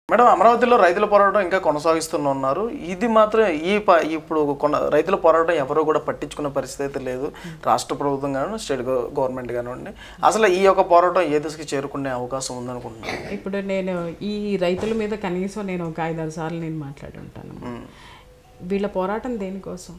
Madam అమరావతిలో రైతుల పోరాటం ఇంకా కొనసాగిస్తూనే ఉన్నారు ఇది మాత్రం ఈ ప- ఇప్పుడు కొన రైతుల పోరాటం ఎవరు కూడా పట్టించుకునే పరిస్థితి లేదు రాష్ట్ర ప్రభుత్వం కానివ్వండి స్టేట్ గవ- గవర్నమెంట్ కానివ్వండి అసలు ఈ యొక్క పోరాటం ఏ దిశకి చేరుకునే అవకాశం ఉందనుకుంటున్నాను ఇప్పుడు నేను ఈ రైతుల మీద కనీసం నేను ఒక ఐదారు సార్లు నేను మాట్లాడి ఉంటాను వీళ్ళ పోరాటం దేనికోసం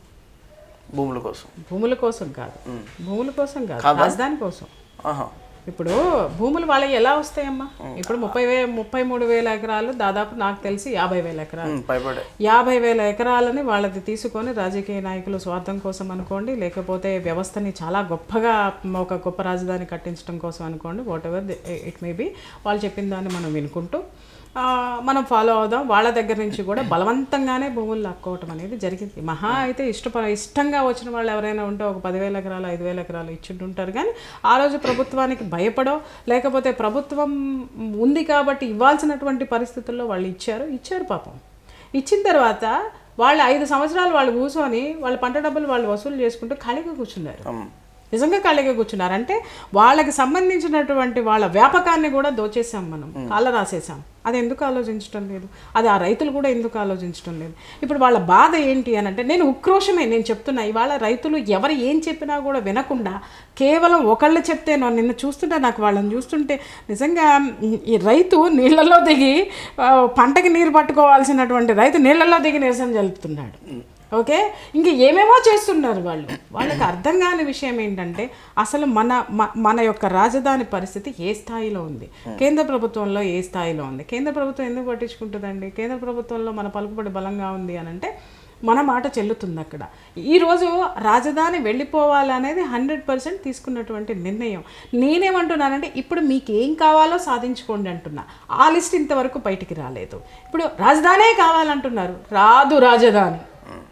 భూముల కోసం భూముల కోసం కాదు భూముల కోసం కాదు రాజధాని కోసం ఆహా ఇప్పుడు భూములు వాళ్ళకి ఎలా వస్తాయమ్మా ఇప్పుడు ముప్పై వే ముప్పై మూడు వేల ఎకరాలు దాదాపు నాకు తెలిసి యాభై వేల ఎకరాలు ఉమ్, భయపడే యాభై వేల ఎకరాలని వాళ్ళది తీసుకొని రాజకీయ నాయకులు స్వార్థం కోసం అనుకోండి లేకపోతే వ్యవస్థని చాలా గొప్పగా ఒక గొప్ప రాజధాని కట్టించడం కోసం అనుకోండి whatever it may be వాళ్ళు చెప్పిన దాన్ని మనం వినుకుంటూ ఆ, మనం ఫాలో అవుదాం వాళ్ళ దగ్గర నుంచి కూడా బలవంతంగానే భూములు లాక్కోవటం అనేది జరిగింది మహా అయితే ఇష్టప ఇష్టంగా వచ్చిన వాళ్ళు ఎవరైనా ఉంటే ఒక పదివేల ఎకరాలు ఐదు వేల ఎకరాలు ఇచ్చింటుంటారు కానీ ఆ రోజు ప్రభుత్వానికి భయపడో లేకపోతే ప్రభుత్వం ఉంది కాబట్టి ఇవ్వాల్సినటువంటి పరిస్థితుల్లో వాళ్ళు ఇచ్చారు ఇచ్చారు పాపం ఇచ్చిన తర్వాత వాళ్ళు ఐదు సంవత్సరాలు వాళ్ళు కూర్చొని వాళ్ళ పంట డబ్బులు వాళ్ళు వసూలు చేసుకుంటూ ఖాళీగా కూర్చున్నారు ఉమ్, నిజంగా ఖాళీగా కూర్చున్నారు అంటే వాళ్ళకి సంబంధించినటువంటి వాళ్ళ వ్యాపకాన్ని కూడా దోచేసాం మనం కాళ్ళ రాసేసాం అది ఎందుకు ఆలోచించడం లేదు అది ఆ రైతులు కూడా ఎందుకు ఆలోచించడం లేదు ఇప్పుడు వాళ్ళ బాధ ఏంటి అని అంటే నేను ఉక్రోషమే నేను చెప్తున్నా ఇవాళ రైతులు ఎవరు ఏం చెప్పినా కూడా వినకుండా కేవలం ఒకళ్ళు చెప్తే నేను నిన్న చూస్తుంటే నాకు వాళ్ళని చూస్తుంటే నిజంగా మ్, ఈ రైతు నీళ్ళల్లో దిగి ఆ, పంటకి నీరు పట్టుకోవాల్సినటువంటి రైతు నీళ్ళల్లో దిగి నిరసన జరుపుతున్నాడు ఓకే ఇంక ఏమేమో చేస్తున్నారు వాళ్ళు వాళ్ళకి అర్థం కాని విషయం ఏంటంటే అసలు మన మ- మన యొక్క రాజధాని పరిస్థితి ఏ స్థాయిలో ఉంది కేంద్ర ప్రభుత్వంలో ఏ స్థాయిలో ఉంది కేంద్ర ప్రభుత్వం ఎందుకు పట్టించుకుంటుందండి కేంద్ర ప్రభుత్వంలో మన పలుకుబడి బలంగా ఉంది అని అంటే మన మాట చెల్లుతుంది అక్కడ ఈరోజు రాజధాని వెళ్ళిపోవాలనేది హండ్రెడ్ పర్సెంట్ తీసుకున్నటువంటి నిర్ణయం నేనేమంటున్నానంటే ఇప్పుడు మీకు ఏం కావాలో సాధించుకోండి అంటున్నా ఆ లిస్ట్ ఇంతవరకు బయటికి రాలేదు ఇప్పుడు రాజధానే కావాలంటున్నారు రాదు రాజధాని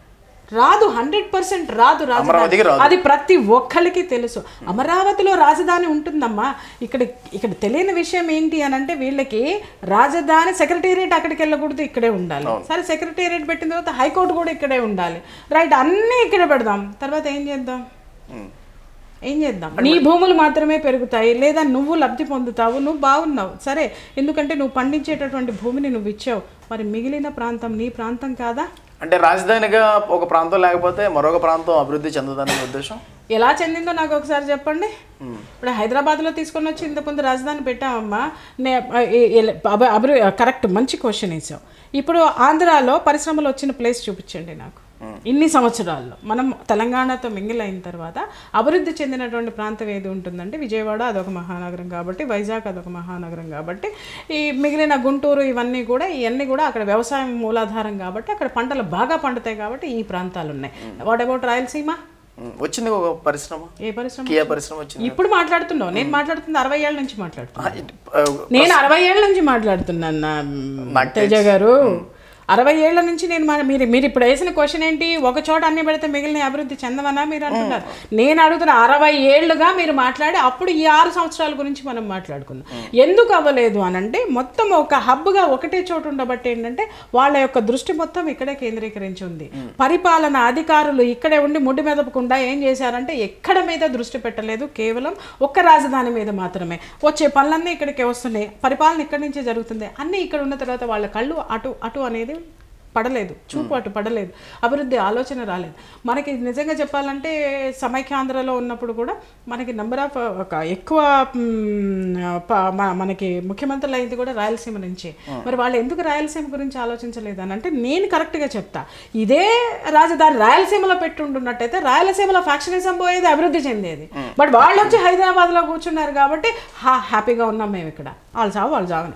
రాదు హండ్రెడ్ పర్సెంట్ రాదు అమరావతికి రాజధాని రాదు. అది ప్రతి ఒక్కరికి తెలుసు అమరావతిలో రాజధాని ఉంటుందమ్మా ఇక్కడ ఇక్కడ తెలియని విషయం ఏంటి అని అంటే వీళ్ళకి రాజధాని సెక్రటేరియట్ అక్కడికి వెళ్ళకూడదు ఇక్కడే ఉండాలి సరే సెక్రటేరియట్ పెట్టిన తర్వాత హైకోర్టు కూడా ఇక్కడే ఉండాలి రైట్ అన్నీ ఇక్కడే పెడదాం తర్వాత ఏం చేద్దాం ఉమ్. ఏం చేద్దాం నీ భూములు మాత్రమే పెరుగుతాయి లేదా నువ్వు లబ్ధి పొందుతావు నువ్వు బాగున్నావు సరే ఎందుకంటే నువ్వు పండించేటటువంటి భూమిని నువ్వు ఇచ్చావు మరి మిగిలిన ప్రాంతం నీ ప్రాంతం కాదా అంటే రాజధానిగా ఒక ప్రాంతం లేకపోతే మరొక ప్రాంతం అభివృద్ధి చెందదనే ఉద్దేశం ఎలా చెందిందో నాకు ఒకసారి చెప్పండి ఇప్పుడు హైదరాబాద్లో తీసుకొని వచ్చి ఇంతకుముందు రాజధాని పెట్టామమ్మా నే ఏ- ఏ- అభి- అభివృ కరెక్ట్ మంచి క్వశ్చన్ వేసావు ఇప్పుడు ఆంధ్రాలో పరిశ్రమలు వచ్చిన ప్లేస్ చూపించండి నాకు ఇన్ని సంవత్సరాల్లో మనం తెలంగాణతో మింగిల్ అయిన తర్వాత అభివృద్ధి చెందినటువంటి ప్రాంతం ఏది ఉంటుందంటే విజయవాడ అదొక మహానగరం కాబట్టి వైజాగ్ అదొక మహానగరం కాబట్టి ఈ మిగిలిన గుంటూరు ఇవన్నీ కూడా ఇవన్నీ కూడా అక్కడ వ్యవసాయం మూలాధారం కాబట్టి అక్కడ పంటలు బాగా పండుతాయి కాబట్టి ఈ ప్రాంతాలు ఉన్నాయి వాట్ అబౌట్ రాయలసీమ ఉమ్, వచ్చింది ఒక పరిశ్రమ ఏ పరిశ్రమ కియా పరిశ్రమ వచ్చింది ఇప్పుడు మాట్లాడుతున్నావు నేను మాట్లాడుతుంది అరవై ఏళ్ళ నుంచి మాట్లాడుతున్నా ఆ, ఇట్- ఆ, నేను అరవై ఏళ్ళ నుంచి మాట్లాడుతున్నాను నా నాకు తేజ గారు అరవై ఏళ్ల నుంచి నేను మా- మీరు మీరు ఇప్పుడు వేసిన క్వశ్చన్ ఏంటి ఒక చోట అన్ని పెడితే మిగిలిన అభివృద్ధి చెందవనా మీరు అంటున్నారు నేను అడుగుతున్న అరవై ఏళ్ళుగా మీరు మాట్లాడి అప్పుడు ఈ ఆరు సంవత్సరాల గురించి మనం మాట్లాడుకుందాం ఎందుకు అవ్వలేదు అని అంటే మొత్తం ఒక హబ్గా ఒకటే చోటు ఉండబట్టి ఏంటంటే వాళ్ళ యొక్క దృష్టి మొత్తం ఇక్కడే కేంద్రీకరించి ఉంది పరిపాలన అధికారులు ఇక్కడే ఉండి ముడ్డి మెదపకుండా ఏం చేశారంటే ఎక్కడ మీద దృష్టి పెట్టలేదు కేవలం ఒక్క రాజధాని మీద మాత్రమే వచ్చే పనులన్నీ ఇక్కడికే వస్తున్నాయి పరిపాలన ఇక్కడి నుంచే జరుగుతుంది అన్నీ ఇక్కడ ఉన్న తర్వాత వాళ్ళ కళ్ళు అటు అటు అనేది పడలేదు చూపు అటు పడలేదు అభివృద్ధి ఆలోచన రాలేదు మనకి నిజంగా చెప్పాలంటే సమైక్యాంధ్రలో ఉన్నప్పుడు కూడా మనకి నెంబర్ ఆఫ్ ఒక ఎక్కువ మ్, ప- మ- మనకి ముఖ్యమంత్రులు అయింది కూడా రాయలసీమ నుంచి మరి వాళ్ళు ఎందుకు రాయలసీమ గురించి ఆలోచించలేదు అని అంటే నేను కరెక్ట్గా చెప్తా ఇదే రాజధాని రాయలసీమలో పెట్టుంటున్నట్టయితే రాయలసీమలో ఫ్యాక్షనిజం పోయేది అభివృద్ధి చెందేది బట్ వాళ్ళు వచ్చి హైదరాబాద్లో కూర్చున్నారు కాబట్టి హా హ్యాపీగా ఉన్నాం మేము ఇక్కడ వాళ్ళు చావు వాళ్ళు చావని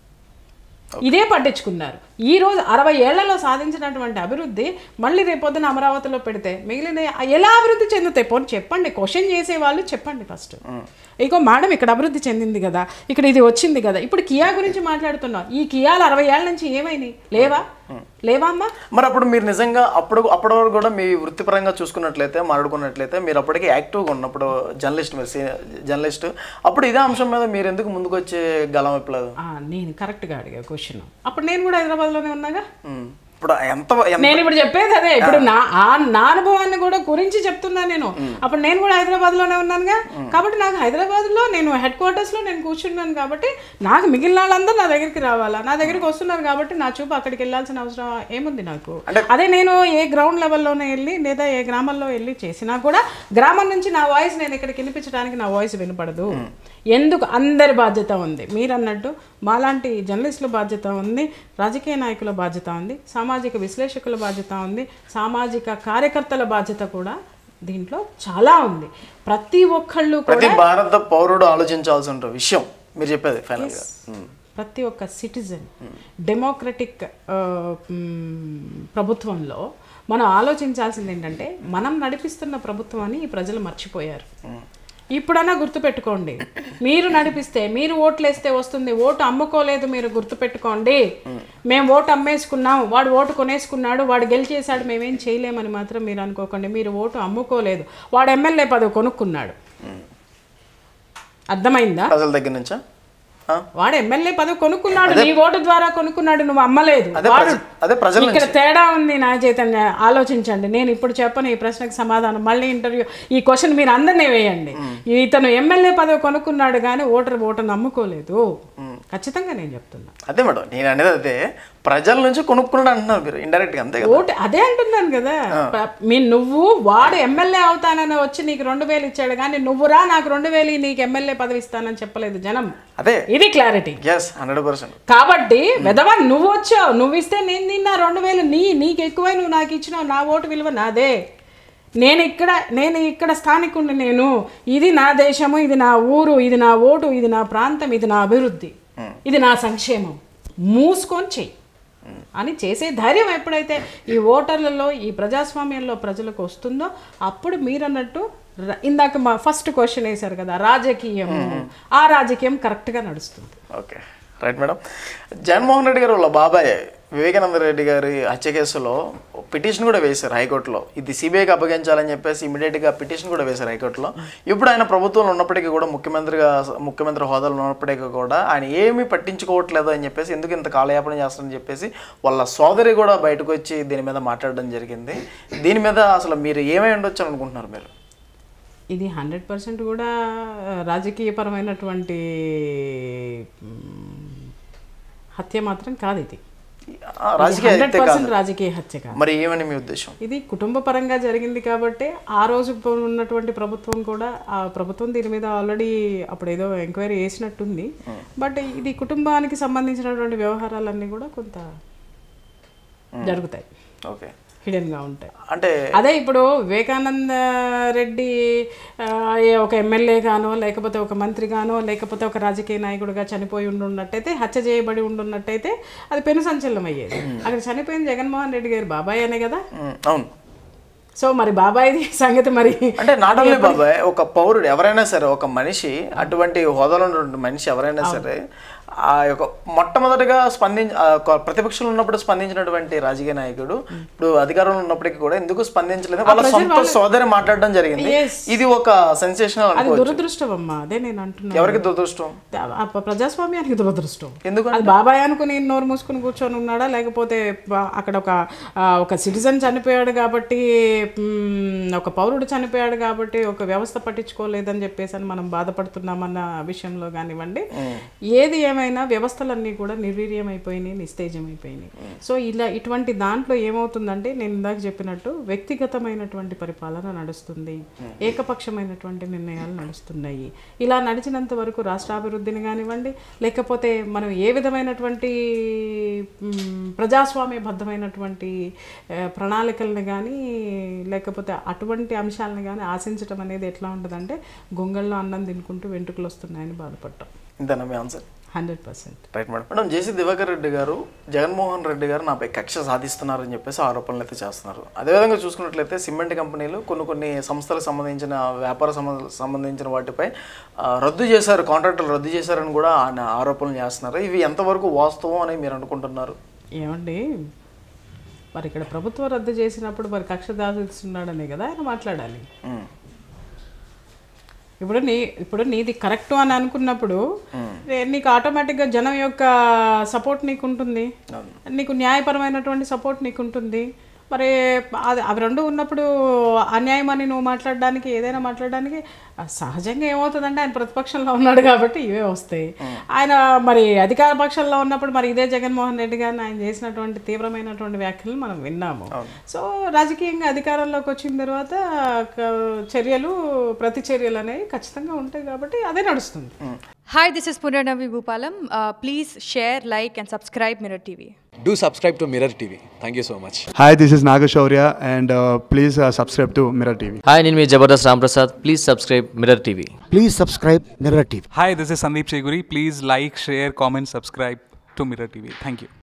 ఇదే పట్టించుకున్నారు ఈ రోజు అరవై ఏళ్లలో సాధించినటువంటి అభివృద్ధి మళ్ళీ రేపొద్దున అమరావతిలో పెడితే మిగిలిన ఎలా అభివృద్ధి చెందుతాయి పోనీ చెప్పండి క్వశ్చన్ చేసే వాళ్ళు చెప్పండి ఫస్ట్ ఇగో మేడం ఇక్కడ అభివృద్ధి చెందింది కదా ఇక్కడ ఇది వచ్చింది కదా ఇప్పుడు కియా గురించి మాట్లాడుతున్నాం ఈ కియాలు అరవై ఏళ్ళ నుంచి ఏమైనాయి లేవా లేవా అమ్మా మరి అప్పుడు మీరు నిజంగా అప్పుడు అప్పటి వరకు కూడా మీ వృత్తిపరంగా చూసుకున్నట్లయితే మాట్లాడుకున్నట్లయితే మీరు అప్పటికే యాక్టివ్గా ఉన్నప్పుడు జర్నలిస్ట్ మీరు జర్నలిస్ట్ అప్పుడు ఇదే అంశం మీద మీరు ఎందుకు ముందుకు వచ్చే గలం ఇప్పలేదు ఆ, నేను కరెక్ట్గా అడిగా క్వశ్చన్ అప్పుడు నేను కూడా హైదరాబాద్లోనే ఉన్నాగా ఉమ్. ఇప్పుడు ఎంత ఎంత నేను ఇప్పుడు చెప్పేది అదే ఇప్పుడు నా ఆ నా అనుభవాన్ని కూడా గురించి చెప్తున్నాను నేను అప్పుడు నేను కూడా హైదరాబాద్ లోనే ఉన్నానుగా కాబట్టి నాకు హైదరాబాద్ లో నేను హెడ్ క్వార్టర్స్ లో నేను కూర్చున్నాను కాబట్టి నాకు మిగిలిన వాళ్ళందరూ నా దగ్గరికి రావాలా నా దగ్గరికి వస్తున్నారు కాబట్టి నా చూపు అక్కడికి వెళ్ళాల్సిన అవసరం ఏముంది నాకు అదే నేను ఏ గ్రౌండ్ లెవెల్లోనే వెళ్ళి లేదా ఏ గ్రామంలో వెళ్ళి చేసినా కూడా గ్రామం నుంచి నా వాయిస్ నేను ఇక్కడికి వినిపించడానికి నా వాయిస్ వినపడదు ఎందుకు అందరి బాధ్యత ఉంది మీరు అన్నట్టు మాలాంటి జర్నలిస్టుల బాధ్యత ఉంది రాజకీయ నాయకుల బాధ్యత ఉంది సామాజిక విశ్లేషకుల బాధ్యత ఉంది సామాజిక కార్యకర్తల బాధ్యత కూడా దీంట్లో చాలా ఉంది ప్రతి ఒక్కళ్ళు కూడా ప్రతి భారత పౌరుడు ఆలోచించాల్సిన విషయం మీరు చెప్పేది ఫైనల్ గా ఉమ్. ప్రతి ఒక్క సిటిజన్ డెమోక్రటిక్ ఆ, మ్, ప్రభుత్వంలో మనం ఆలోచించాల్సింది ఏంటంటే మనం నడిపిస్తున్న ప్రభుత్వం అని ఈ ప్రజలు మర్చిపోయారు ఇప్పుడన్నా గుర్తుపెట్టుకోండి మీరు నడిపిస్తే మీరు ఓట్లు వేస్తే వస్తుంది ఓటు అమ్ముకోలేదు మీరు గుర్తుపెట్టుకోండి మేము ఓటు అమ్మేసుకున్నాం వాడు ఓటు కొనేసుకున్నాడు వాడు గెలిచేశాడు మేమేం చేయలేమని మాత్రం మీరు అనుకోకండి మీరు ఓటు అమ్ముకోలేదు వాడు ఎమ్మెల్యే పదవి కొనుక్కున్నాడు అర్థమైందా ప్రజల దగ్గర నుంచా ఆ? వాడు ఎమ్మెల్యే పదవి కొనుక్కున్నాడు నీ ఓటు ద్వారా కొనుక్కున్నాడు నువ్వు అమ్మలేదు అదే వాడు ప్రజ- అదే ప్రజల ఇక్కడ తేడా ఉంది నా చైతన్య ఆలోచించండి నేను ఇప్పుడు చెప్పను ఈ ప్రశ్నకు సమాధానం మళ్ళీ ఇంటర్వ్యూ ఈ క్వశ్చన్ మీరు అందరినీ వేయండి ఇతను ఎమ్మెల్యే పదవి కొనుక్కున్నాడు కానీ ఓటర్ ఓటు నమ్ముకోలేదు ఖచ్చితంగా నేను చెప్తున్నా అదే మేడం నేను అనేది అదే ప్రజల నుంచి కొనుక్కున్నాడు అంటున్నారు మీరు ఇండైరెక్ట్ గా అంతే కదా ఓటు అదే అంటున్నాను కదా ప్ర- మీ నువ్వు వాడు ఎమ్మెల్యే అవుతానని వచ్చి నీకు రెండు వేలు ఇచ్చాడు కానీ నువ్వు రా నాకు రెండు వేలు నీకు ఎమ్మెల్యే పదవి ఇస్తానని చెప్పలేదు జనం అదే ఇది క్లారిటీ ఎస్ హండ్రెడ్ పర్సెంట్ కాబట్టి వెదవా నువ్వు వచ్చావు నువ్వు ఇస్తే నేను తిన్నా రెండు వేలు నీ నీకు ఎక్కువై నువ్వు నాకు ఇచ్చినావు నా ఓటు విలువ నాదే నేను ఇక్కడ నేను ఇక్కడ స్థానికుడిని నేను ఇది నా దేశము ఇది నా ఊరు ఇది నా ఓటు ఇది నా ప్రాంతం ఇది నా అభివృద్ధి ఇది నా సంక్షేమం మూసుకొని చెయ్యి అని చేసే ధైర్యం ఎప్పుడైతే ఈ ఓటర్లలో ఈ ప్రజాస్వామ్యంలో ప్రజలకు వస్తుందో అప్పుడు మీరన్నట్టు ర- ఇందాక మా ఫస్ట్ క్వశ్చన్ వేశారు కదా రాజకీయం ఆ రాజకీయం కరెక్ట్గా నడుస్తుంది okay right madam Jaganmohan Reddy గారు వాళ్ళ బాబాయ్ వివేకానంద రెడ్డి గారి హత్య కేసులో పిటిషన్ కూడా వేశారు హైకోర్టులో ఇది సిబిఐకి అప్పగించాలని చెప్పేసి ఇమీడియట్గా పిటిషన్ కూడా వేశారు హైకోర్టులో ఇప్పుడు ఆయన ప్రభుత్వంలో ఉన్నప్పటికీ కూడా ముఖ్యమంత్రిగా ముఖ్యమంత్రి హోదాలో ఉన్నప్పటికీ కూడా ఆయన ఏమీ పట్టించుకోవట్లేదు అని చెప్పేసి ఎందుకు ఇంత కాలయాపన చేస్తారని చెప్పేసి వాళ్ళ సోదరి కూడా బయటకు వచ్చి దీని మీద మాట్లాడడం జరిగింది దీని మీద అసలు మీరు ఏమై ఉండొచ్చు అని అనుకుంటున్నారు మీరు ఇది హండ్రెడ్ పర్సెంట్ కూడా ఆ, రాజకీయపరమైనటువంటి మ్, హత్య మాత్రం కాదు ఇది ఆ, రాజకీయ హండ్రెడ్ హత్య కాదు పర్సెంట్ రాజకీయ హత్య కాదు మరి ఏమని మీ ఉద్దేశం ఇది కుటుంబ పరంగా జరిగింది కాబట్టి ఆ రోజు ఉన్నటువంటి ప్రభుత్వం కూడా ఆ ప్రభుత్వం దీని మీద ఆల్రెడీ అప్పుడు ఏదో ఎంక్వైరీ చేసినట్టుంది బట్ ఇది కుటుంబానికి సంబంధించినటువంటి వ్యవహారాలన్నీ కూడా కొంత జరుగుతాయి ఓకే హిడెన్గా ఉంటాయి అంటే అదే ఇప్పుడు వివేకానంద రెడ్డి ఆ, ఏ- ఒక ఎమ్మెల్యే గానో లేకపోతే ఒక మంత్రి గానో లేకపోతే ఒక రాజకీయ నాయకుడిగా చనిపోయి ఉండున్నట్టయితే హత్య చేయబడి ఉండున్నట్టయితే అది పెను సంచలనం అయ్యేది అక్కడ చనిపోయిన జగన్మోహన్ రెడ్డి గారు బాబాయ్ అనే కదా ఉమ్, అవును సో మరి బాబాయ్ది సంగతి మరి అంటే నాట్ ఓన్లీ బాబాయ్ ఒక పౌరుడు ఎవరైనా సరే ఒక మనిషి అటువంటి హోదాలో ఉన్నటువంటి మనిషి ఎవరైనా సరే ఆ యొక్క మొట్టమొదటిగా స్పందించ ఆ యొక్క ప్రతిపక్షంలో ఉన్నప్పుడు స్పందించినటువంటి రాజకీయ నాయకుడు ఇప్పుడు అధికారంలో ఉన్నప్పటికీ కూడా ఎందుకు స్పందించలేదు వాళ్ళ సొంత సోదరి మాట్లాడడం జరిగింది Yes. ఇది ఒక సెన్సేషనల్ అది అనుకో దురదృష్టం అమ్మా అదే నేను అంటున్నాను ఎవరికి దురదృష్టం ఆ ప- ప్రజాస్వామ్యానికి దురదృష్టం ఎందుకు అది బాబాయ్ అనుకుని నోరు మూసుకుని కూర్చొని ఉన్నాడా లేకపోతే బ- అక్కడ ఒక ఆ, ఒక సిటిజన్ చనిపోయాడు కాబట్టి మ్, ఒక పౌరుడు చనిపోయాడు కాబట్టి ఒక వ్యవస్థ పట్టించుకోలేదని చెప్పేసి అని మనం బాధపడుతున్నామన్న విషయంలో కానివ్వండి ఏది ఏమైనా వ్యవస్థలన్నీ కూడా నిర్వీర్యం అయిపోయినాయి నిస్తేజం అయిపోయినాయి సో ఇలా ఇటువంటి దాంట్లో ఏమవుతుందంటే నేను ఇందాక చెప్పినట్టు వ్యక్తిగతమైనటువంటి పరిపాలన నడుస్తుంది ఏకపక్షమైనటువంటి నిర్ణయాలు నడుస్తున్నాయి ఇలా నడిచినంత వరకు రాష్ట్రాభివృద్ధిని కానివ్వండి లేకపోతే మనం ఏ విధమైనటువంటి మ్, ప్రజాస్వామ్యబద్ధమైనటువంటి ఆ, ప్రణాళికలను కానీ లేకపోతే అటువంటి అంశాలను కానీ ఆశించడం అనేది ఎట్లా ఉంటుందంటే గొంగళ్ళలో అన్నం తినుకుంటూ వెంట్రుకలు వస్తున్నాయని బాధపడటం ఇంతేనా మీ answer hundred percent right madam madam JC Diwakar Reddy గారు జగన్మోహన్ రెడ్డి గారు నాపై కక్ష సాధిస్తున్నారని చెప్పేసి ఆరోపణలు అయితే చేస్తున్నారు అదేవిధంగా చూసుకున్నట్లయితే సిమెంట్ కంపెనీలు కొన్ని కొన్ని సంస్థలకు సంబంధించిన వ్యాపార సంబంధ సంబంధించిన వాటిపై ఆ, రద్దు చేశారు కాంట్రాక్టులు రద్దు చేశారని కూడా ఆయన ఆరోపణలు చేస్తున్నారు ఇవి ఎంతవరకు వాస్తవం అని మీరు అనుకుంటున్నారు ఏమండి మరి ఇక్కడ ప్రభుత్వం రద్దు చేసినప్పుడు మరి కక్ష దాచుతున్నాడనే కదా ఆయన మాట్లాడాలి ఉమ్. ఇప్పుడు నీ ఇప్పుడు నీది కరెక్ట్ అని అనుకున్నప్పుడు నే- నీకు ఆటోమేటిక్గా జనం యొక్క సపోర్ట్ నీకు ఉంటుంది నీకు న్యాయపరమైనటువంటి సపోర్ట్ నీకు ఉంటుంది మరి అది అవి రెండు ఉన్నప్పుడు అన్యాయం అని నువ్వు మాట్లాడడానికి ఏదైనా మాట్లాడడానికి ఆ, సహజంగా ఏమవుతుందంటే ఆయన ప్రతిపక్షంలో ఉన్నాడు కాబట్టి ఇవే వస్తాయి ఆయన మరి అధికార పక్షంలో ఉన్నప్పుడు మరి ఇదే జగన్మోహన్ రెడ్డి గారిని ఆయన చేసినటువంటి తీవ్రమైనటువంటి వ్యాఖ్యలు మనం విన్నాము సో రాజకీయంగా అధికారంలోకి వచ్చిన తర్వాత క- చర్యలు ప్రతి చర్యలు అనేవి ఖచ్చితంగా ఉంటాయి కాబట్టి అదే నడుస్తుంది Hi, this is Punarnavi Bhupalam. Uh, please share, like, and subscribe Mirror TV. Do subscribe to Mirror TV. Thank you so much. Hi, this is Nagashaurya, and uh, please uh, subscribe to Mirror TV. Hi నేను మీ Jabardasth Ramprasad please subscribe Mirror TV Please subscribe Mirror TV. Hi, this is Sandeep Cheguri. Please like, share, comment, subscribe to Mirror TV. Thank you.